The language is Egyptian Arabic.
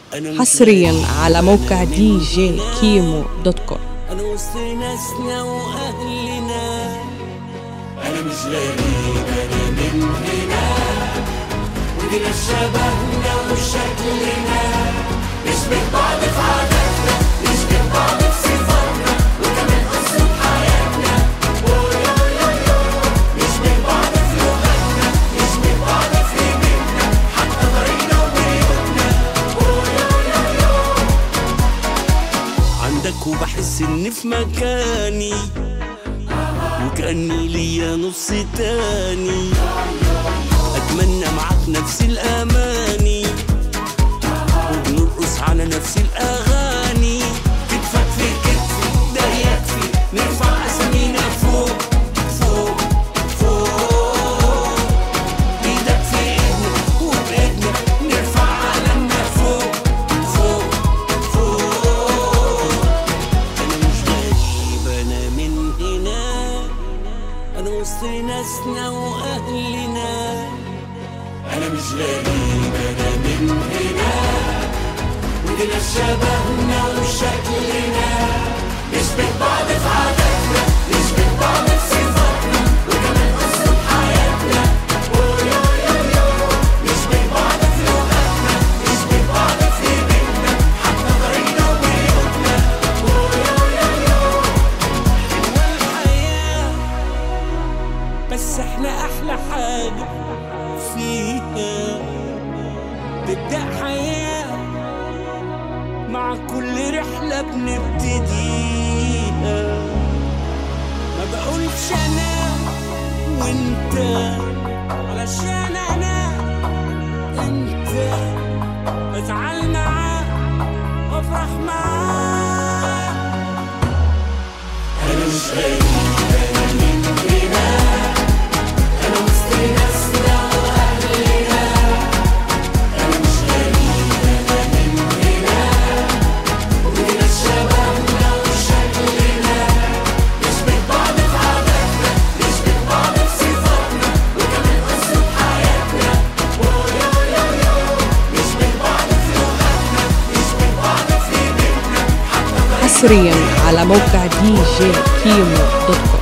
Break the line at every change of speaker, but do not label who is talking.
أنا مش
حصريا على موقع دي جي كيمو دوت كوم
أنا وسط ناسنا وأهلنا أنا مش غريب أنا من هنا ودينا شبهنا وشكلنا نشبه بعض في عاداتنا نشبه بعض في صفاتنا وكمان أسلوب حياتنا نشبه بعض في لغتنا نشبه بعض في بيتنا حتى طريقنا وبيوتنا عندك وبحس اني في مكاني وكأني ليا نص تاني أتمنى معاك نفس الأماني وبنرقص على نفس الأغاني كتفك في كتفي ده يكفي نرفع أسامينا فوق فوق فوق إيدك في إيدنا وبإيدنا نرفع علمنا فوق فوق فوق أنا مش غريب أنا من هنا أنا وسط ناسنا وأهلنا أنا مش غريب أنا من هنا ودينا شبهنا وشكلنا نشبه بعض في عاداتنا نشبه بعض في صفاتنا وكمان أسلوب حياتنا نشبه بعض في لغتنا نشبه بعض في بيتنا حتى طريقنا وبيوتنا والحياة بس احنا احلى حاجة فيها تبدأ حياة مع كل رحلة بنبتديها ما بقولش انا وانت علشان انا انت ازعل معاك وافرح معاك انا مش غريب انا من هنا انا وسط ناسنا واهلنا انا مش غريب انا من هنا ودينا شبهنا وشكلنا نشبه بعض في عاداتنا نشبه بعض في صفاتنا وكمان اسلوب حياتنا نشبه بعض في لغتنا نشبه بعض في بيتنا حتى
حصريا على موقع دي جي كيمو دوت كوم